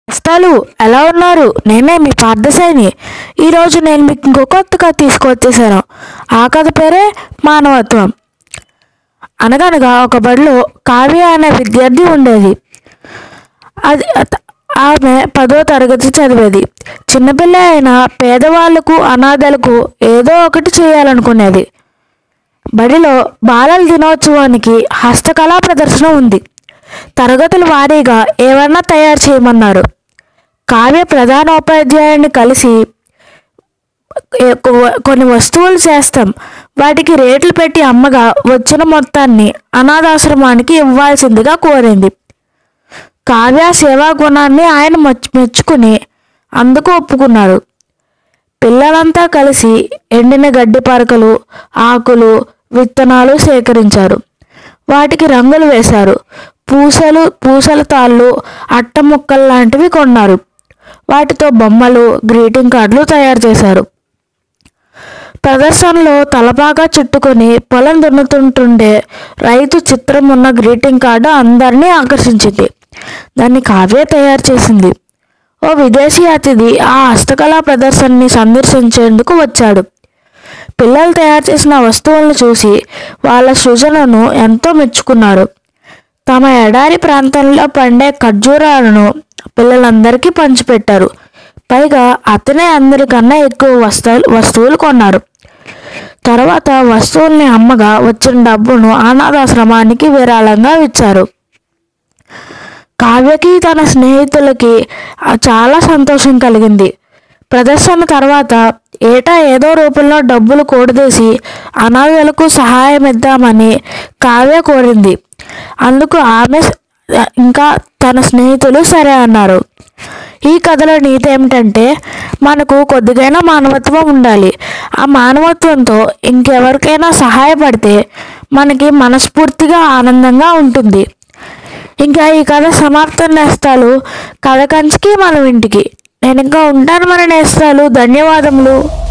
నేస్తాలు ఎలా ఉన్నారు నేనే మీ పార్థసాయిని ఈరోజు నేను మీకు ఇంకో కొత్త కథ తీసుకొచ్చేసాను ఆ కథ పేరే మానవత్వం అనగనగా ఒక బడిలో కావ్య అనే విద్యార్థి ఉండేది అది అత- ఆమె పదో తరగతి చదివేది చిన్నపిల్ల అయిన పేదవాళ్లకు అనాథలకు ఏదో ఒకటి చేయాలనుకునేది బడిలో బాలల దినోత్సవానికి హస్తకళా ప్రదర్శన ఉంది తరగతుల వారీగా ఏమన్నా తయారు చేయమన్నారు కావ్య ప్రధానోపాధ్యాయుడిని కలిసి ఏ- కొ- కొన్ని వస్తువులు చేస్తాం వాటికి రేట్లు పెట్టి అమ్మగా వచ్చిన మొత్తాన్ని అనాథాశ్రమానికి ఇవ్వాల్సిందిగా కోరింది కావ్య సేవా గుణాన్ని ఆయన మెచ్చు- మెచ్చుకుని అందుకు ఒప్పుకున్నారు పిల్లలంతా కలిసి ఎండిన గడ్డి పరకలు ఆకులు విత్తనాలు సేకరించారు వాటికి రంగులు వేశారు పూసలు పూసల తాళ్ళు అట్ట ముక్కలు లాంటివి కొన్నారు వాటితో బొమ్మలు గ్రీటింగ్ కార్డులు తయారు చేశారు ప్రదర్శనలో తలపాగా చుట్టుకొని పొలం దున్నుతుంటుండే రైతు చిత్రం ఉన్న గ్రీటింగ్ కార్డు అందరినీ ఆకర్షించింది దాన్ని కావ్య తయారు చేసింది ఓ విదేశీ అతిథి ఆ హస్తకళా ప్రదర్శనని సందర్శించేందుకు వచ్చాడు పిల్లలు తయారు చేసిన వస్తువులను చూసి వాళ్ళ సృజనను ఎంతో మెచ్చుకున్నారు తమ ఎడారి ప్రాంతంలో పండే ఖర్జూరాలను పిల్లలందరికీ పంచిపెట్టారు పైగా అతనే అందరికన్నా ఎక్కువ వస్తువులు వస్తువులు కొన్నారు తర్వాత వస్తువుల్ని అమ్మగా వచ్చిన డబ్బును అనాథాశ్రమానికి విరాళంగా ఇచ్చారు కావ్యకి తన స్నేహితులకి ఆ చాలా సంతోషం కలిగింది ప్రదర్శన తర్వాత ఏటా ఏదో రూపంలో డబ్బులు కూడదీసి అనాథలకు సహాయం ఇద్దామని కావ్య కోరింది అందుకు ఆమె స- ఇంకా తన స్నేహితులు సరే అన్నారు ఈ కథలో నీతి ఏమిటంటే మనకు కొద్దిగైనా మానవత్వం ఉండాలి ఆ మానవత్వంతో ఇంకెవరికైనా సహాయపడితే మనకి మనస్ఫూర్తిగా ఆనందంగా ఉంటుంది ఇంకా ఈ కథ సమాప్తం నేస్తాలు కథ కంచికి మనం ఇంటికి నేను ఇంకా ఉంటాను మన నేస్తాలు ధన్యవాదములు